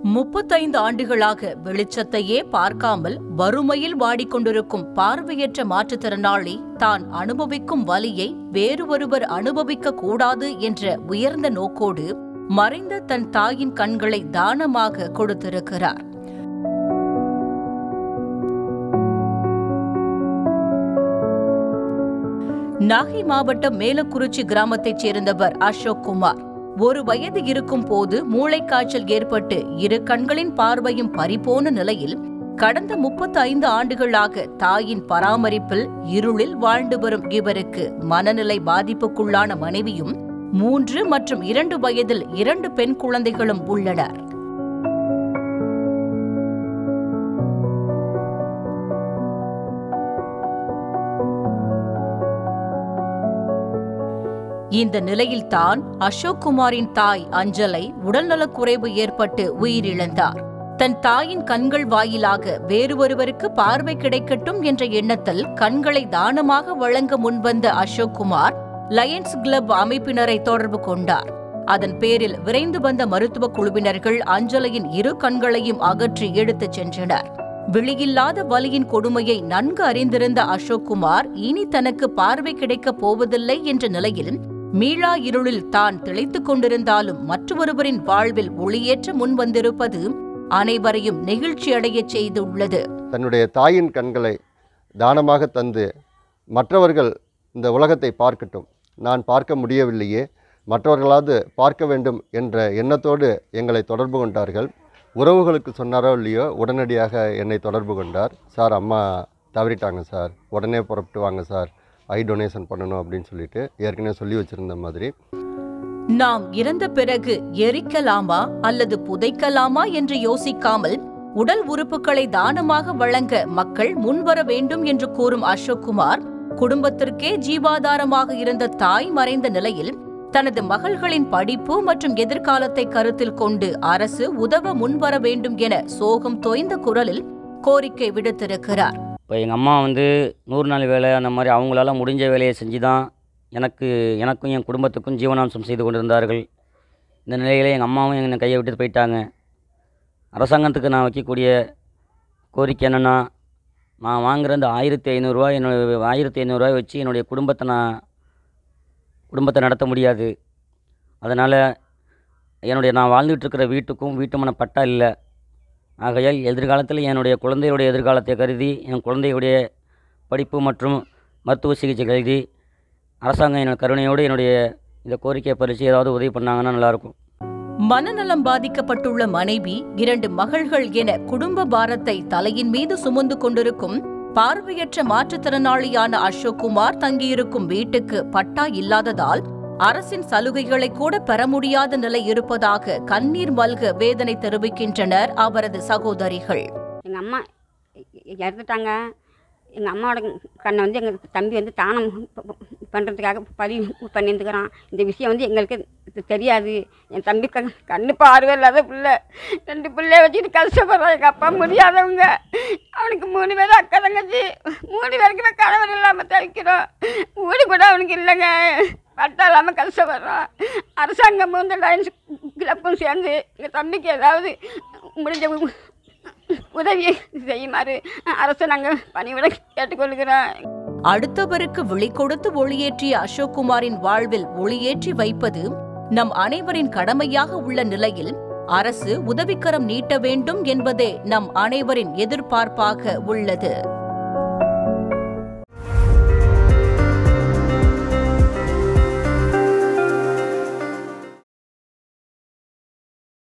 முப்பத்தைந்து ஆண்டுகளாக வெளிச்சத்தையே பார்க்காமல் வறுமையில் வாடிக்கொண்டிருக்கும் பார்வையற்ற மாற்றுத்திறனாளி தான் அனுபவிக்கும் வலியை வேறு ஒருவர் அனுபவிக்க கூடாது என்ற உயர்ந்த நோக்கோடு மறைந்த தன் தாயின் கண்களை தானமாக கொடுத்திருக்கிறார் நாகை மாவட்டம் மேலக்குறிச்சி கிராமத்தைச் சேர்ந்தவர் அசோக் குமார் ஒரு வயது இருக்கும் போது மூளைக்காய்ச்சல் ஏற்பட்டு இரு கண்களின் பார்வையும் பறிபோன நிலையில் கடந்த முப்பத்தி ஐந்து ஆண்டுகளாக தாயின் பராமரிப்பில் இருளில் வாழ்ந்து வரும் இவருக்கு மனநிலை பாதிப்புக்குள்ளான மனைவியும் மூன்று மற்றும் இரண்டு வயதில் இரண்டு பெண் குழந்தைகளும் உள்ளனர் இந்த நிலையில்தான் அசோக் குமாரின் தாய் அஞ்சலை உடல்நலக்குறைவு ஏற்பட்டு உயிரிழந்தார் தன் தாயின் கண்கள் வாயிலாக வேறு ஒருவருக்கு பார்வை கிடைக்கட்டும் என்ற எண்ணத்தில் கண்களை தானமாக வழங்க முன்வந்த அசோக் குமார் லயன்ஸ் கிளப் அமைப்பினரை தொடர்பு கொண்டார் அதன் பேரில் விரைந்து வந்த மருத்துவ குழுவினர்கள் அஞ்சலையின் இரு கண்களையும் அகற்றி எடுத்துச் சென்றனர் விழியில்லாத வலியின் கொடுமையை நன்கு அறிந்திருந்த அசோக் குமார் இனி தனக்கு பார்வை கிடைக்கப் போவதில்லை என்ற நிலையில் மீளா இருளில் தான் திளைத்துக் கொண்டிருந்தாலும் மற்றொருவரின் வாழ்வில் ஒளியேற்ற முன் வந்திருப்பது அனைவரையும் நெகிழ்ச்சியடையச் செய்துள்ளது தன்னுடைய தாயின் கண்களை தானமாக தந்து மற்றவர்கள் இந்த உலகத்தை பார்க்கட்டும் நான் பார்க்க முடியவில்லையே மற்றவர்களாவது பார்க்க வேண்டும் என்ற எண்ணத்தோடு எங்களை தொடர்பு கொண்டார்கள் உறவுகளுக்கு சொன்னாரோ இல்லையோ உடனடியாக என்னை தொடர்பு கொண்டார் சார் அம்மா தவறிட்டாங்க சார் உடனே புறப்பட்டு வாங்க சார் ஐ டொனேஷன் பண்ணணும் அப்படின்னு சொல்லிட்டு ஏற்கனவே சொல்லி வச்சுருந்த மாதிரி நாம் இறந்த பிறகு எரிக்கலாமா அல்லது புதைக்கலாமா என்று யோசிக்காமல் உடல் உறுப்புகளை தானமாக வழங்க மக்கள் முன்வர வேண்டும் என்று கூறும் அசோக் குமார் குடும்பத்திற்கே ஜீவாதாரமாக இருந்த தாய் மறைந்த நிலையில் தனது மகள்களின் படிப்பு மற்றும் எதிர்காலத்தை கருத்தில் கொண்டு அரசு உதவ முன்வர வேண்டும் என சோகம் தோய்ந்த குரலில் கோரிக்கை விடுத்திருக்கிறார் இப்போ எங்கள் அம்மா வந்து நூறு நாள் வேலை அந்த மாதிரி அவங்களால முடிஞ்ச வேலையை செஞ்சு தான் எனக்கு எனக்கும் என் குடும்பத்துக்கும் ஜீவனாம்சம் செய்து கொண்டிருந்தார்கள் இந்த நிலையில் எங்கள் அம்மாவும் என்னை கையை விட்டு போயிட்டாங்க அரசாங்கத்துக்கு நான் வைக்கக்கூடிய கோரிக்கை என்னென்னா நான் வாங்குற இந்த ஆயிரத்தி ஐநூறுரூவா என்னோட ஆயிரத்தி ஐநூறுரூவா வச்சு என்னுடைய குடும்பத்தை நான் குடும்பத்தை நடத்த முடியாது அதனால் என்னுடைய நான் வாழ்ந்துட்டு இருக்கிற வீட்டுக்கும் வீட்டுமான பட்டா இல்லை ஆகையால் எதிர்காலத்தில் என்னுடைய குழந்தையுடைய எதிர்காலத்தை கருதி என் குழந்தையுடைய படிப்பு மற்றும் மருத்துவ சிகிச்சை கருதி அரசாங்கம் என்னோட கருணையோடு என்னுடைய இந்த கோரிக்கையை பறித்து ஏதாவது உதவி பண்ணாங்கன்னா நல்லாயிருக்கும் மனநலம் பாதிக்கப்பட்டுள்ள மனைவி இரண்டு மகள்கள் என குடும்ப பாரத்தை தலையின் மீது சுமந்து கொண்டிருக்கும் பார்வையற்ற மாற்றுத்திறனாளியான அசோக் குமார் தங்கியிருக்கும் வீட்டுக்கு பட்டா இல்லாததால் அரசின் சலுகைகளை கூட பெற முடியாத நிலை இருப்பதாக கண்ணீர் மல்க வேதனை தெரிவிக்கின்றனர் அவரது சகோதரிகள் எங்கள் அம்மா இ- இறந்துட்டாங்க எங்கள் அம்மாவோட கண்ணை வந்து எங்கள் தம்பி வந்து தானம் பண்ணுறதுக்காக பதிவு பண்ணியிருந்துக்கிறான் இந்த விஷயம் வந்து எங்களுக்கு இது தெரியாது என் தம்பி கண் கண்ணு பார்வை இல்லாத பிள்ளை ரெண்டு பிள்ளைய வச்சுட்டு கஷ்டப்படுறான் எங்கள் அப்பா முடியாதவங்க அவனுக்கு மூணு பேரும் அக்கா தங்கச்சி மூணு பேருக்குமே கணவர் இல்லாமல் தவிக்கிறோம் வீடு கூட அவனுக்கு இல்லைங்க பட்டா இல்லாமல் கஷ்டப்படுறான் அரசாங்கமும் இந்த லைன்ஸ் கிளப்பும் சேர்ந்து எங்கள் தம்பிக்கு ஏதாவது முடிஞ்ச உ- உதவியை செய்யுமாறு அரசு நாங்கள் பணிவிட கேட்டுக்கொள்கிறோம் அடுத்தவருக்கு விழி கொடுத்து ஒளியேற்றிய அசோக் குமாரின் வாழ்வில் ஒளியேற்றி வைப்பது நம் அனைவரின் கடமையாக உள்ள நிலையில் அரசு உதவிக்கரம் நீட்ட வேண்டும் என்பதே நம் அனைவரின் எதிர்பார்ப்பாக உள்ளது